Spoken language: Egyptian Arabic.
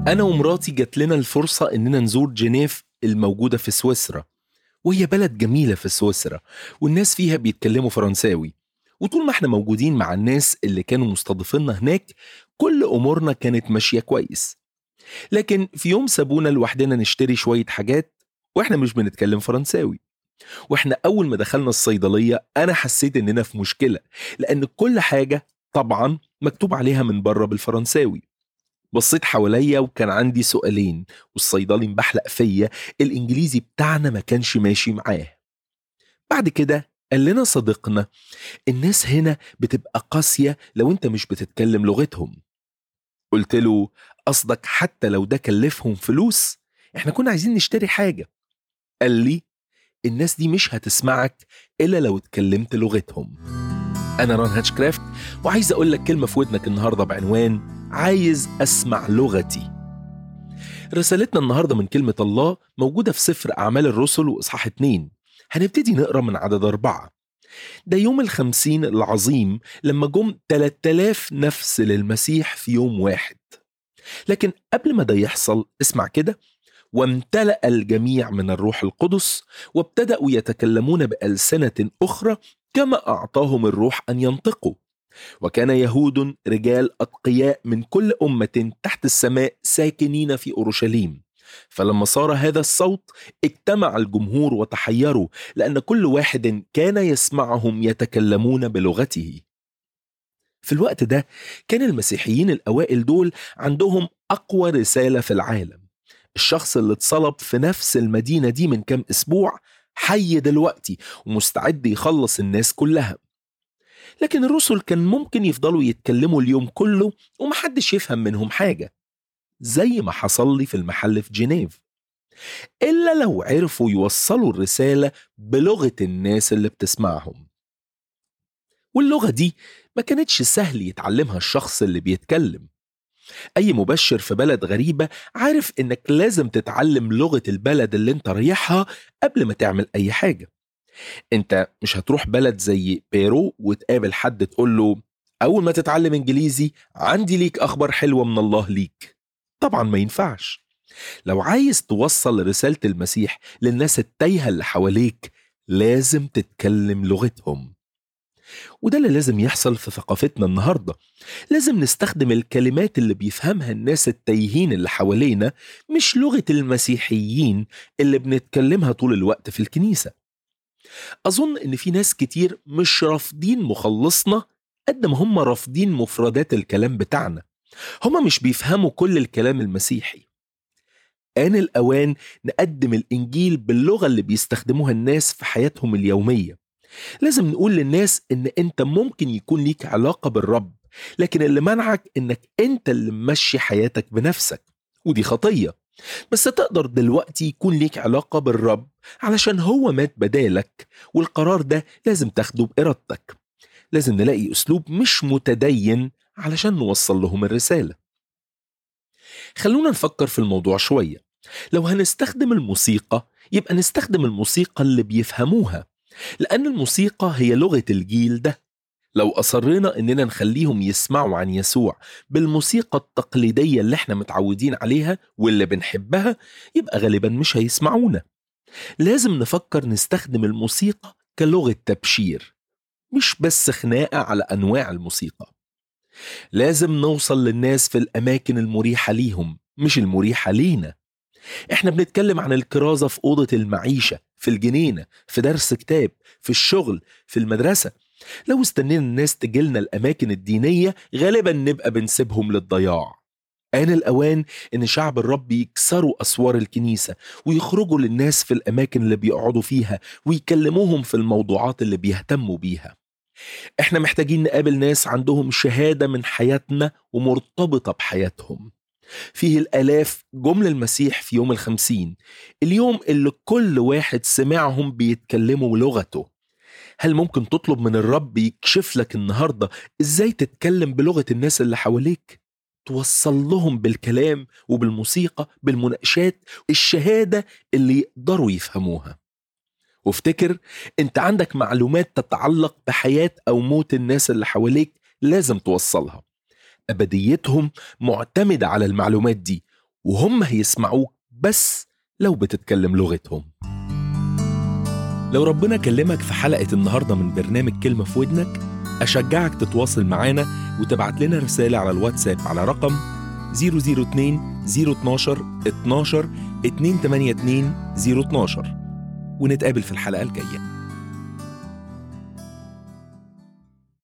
أنا ومراتي جات لنا الفرصة إننا نزور جنيف الموجودة في سويسرا وهي بلد جميلة في سويسرا والناس فيها بيتكلموا فرنساوي وطول ما احنا موجودين مع الناس اللي كانوا مستضيفيننا هناك كل أمورنا كانت ماشية كويس لكن في يوم سابونا لوحدنا نشتري شوية حاجات واحنا مش بنتكلم فرنساوي واحنا أول ما دخلنا الصيدلية أنا حسيت إننا في مشكلة لأن كل حاجة طبعا مكتوب عليها من بره بالفرنساوي بصيت حواليا وكان عندي سؤالين والصيدلي مبحلق فيا الانجليزي بتاعنا ما كانش ماشي معاه بعد كده قال لنا صديقنا الناس هنا بتبقى قاسية لو انت مش بتتكلم لغتهم قلت له قصدك حتى لو ده كلفهم فلوس احنا كنا عايزين نشتري حاجة قال لي الناس دي مش هتسمعك إلا لو اتكلمت لغتهم أنا ران هاتشكرافت وعايز أقول لك كلمة في ودنك النهاردة بعنوان عايز أسمع لغتي رسالتنا النهاردة من كلمة الله موجودة في سفر أعمال الرسل وإصحاح اتنين هنبتدي نقرأ من عدد أربعة ده يوم الخمسين العظيم لما جم 3000 نفس للمسيح في يوم واحد لكن قبل ما ده يحصل اسمع كده وامتلأ الجميع من الروح القدس وابتدأوا يتكلمون بألسنة أخرى كما أعطاهم الروح أن ينطقوا وكان يهود رجال أتقياء من كل أمة تحت السماء ساكنين في أورشليم فلما صار هذا الصوت اجتمع الجمهور وتحيروا لأن كل واحد كان يسمعهم يتكلمون بلغته في الوقت ده كان المسيحيين الأوائل دول عندهم أقوى رسالة في العالم الشخص اللي اتصلب في نفس المدينة دي من كام أسبوع حي دلوقتي ومستعد يخلص الناس كلها لكن الرسل كان ممكن يفضلوا يتكلموا اليوم كله ومحدش يفهم منهم حاجة زي ما حصل لي في المحل في جنيف إلا لو عرفوا يوصلوا الرسالة بلغة الناس اللي بتسمعهم واللغة دي ما كانتش سهل يتعلمها الشخص اللي بيتكلم أي مبشر في بلد غريبة عارف إنك لازم تتعلم لغة البلد اللي انت رايحها قبل ما تعمل أي حاجة انت مش هتروح بلد زي بيرو وتقابل حد تقول له أول ما تتعلم إنجليزي عندي ليك أخبار حلوة من الله ليك طبعا ما ينفعش لو عايز توصل رسالة المسيح للناس التايهة اللي حواليك لازم تتكلم لغتهم وده اللي لازم يحصل في ثقافتنا النهارده لازم نستخدم الكلمات اللي بيفهمها الناس التايهين اللي حوالينا مش لغه المسيحيين اللي بنتكلمها طول الوقت في الكنيسه اظن ان في ناس كتير مش رافضين مخلصنا قد ما هم رافضين مفردات الكلام بتاعنا هم مش بيفهموا كل الكلام المسيحي آن الأوان نقدم الإنجيل باللغة اللي بيستخدموها الناس في حياتهم اليومية لازم نقول للناس ان انت ممكن يكون ليك علاقة بالرب لكن اللي منعك انك انت اللي ممشي حياتك بنفسك ودي خطية بس تقدر دلوقتي يكون ليك علاقة بالرب علشان هو مات بدالك والقرار ده لازم تاخده بإرادتك لازم نلاقي أسلوب مش متدين علشان نوصل لهم الرسالة خلونا نفكر في الموضوع شوية لو هنستخدم الموسيقى يبقى نستخدم الموسيقى اللي بيفهموها لأن الموسيقى هي لغة الجيل ده لو أصرينا إننا نخليهم يسمعوا عن يسوع بالموسيقى التقليدية اللي احنا متعودين عليها واللي بنحبها يبقى غالبا مش هيسمعونا لازم نفكر نستخدم الموسيقى كلغة تبشير مش بس خناقة على أنواع الموسيقى لازم نوصل للناس في الأماكن المريحة ليهم مش المريحة لينا احنا بنتكلم عن الكرازة في أوضة المعيشة في الجنينة في درس كتاب في الشغل في المدرسة لو استنينا الناس تجيلنا الأماكن الدينية غالبا نبقى بنسيبهم للضياع آن الأوان إن شعب الرب يكسروا أسوار الكنيسة ويخرجوا للناس في الأماكن اللي بيقعدوا فيها ويكلموهم في الموضوعات اللي بيهتموا بيها احنا محتاجين نقابل ناس عندهم شهادة من حياتنا ومرتبطة بحياتهم فيه الآلاف جمل المسيح في يوم الخمسين اليوم اللي كل واحد سمعهم بيتكلموا لغته هل ممكن تطلب من الرب يكشف لك النهاردة ازاي تتكلم بلغة الناس اللي حواليك توصل لهم بالكلام وبالموسيقى بالمناقشات الشهادة اللي يقدروا يفهموها وافتكر انت عندك معلومات تتعلق بحياة او موت الناس اللي حواليك لازم توصلها ابديتهم معتمده على المعلومات دي وهم هيسمعوك بس لو بتتكلم لغتهم لو ربنا كلمك في حلقة النهاردة من برنامج كلمة في ودنك أشجعك تتواصل معانا وتبعت لنا رسالة على الواتساب على رقم 002 012 12 282 012 ونتقابل في الحلقة الجاية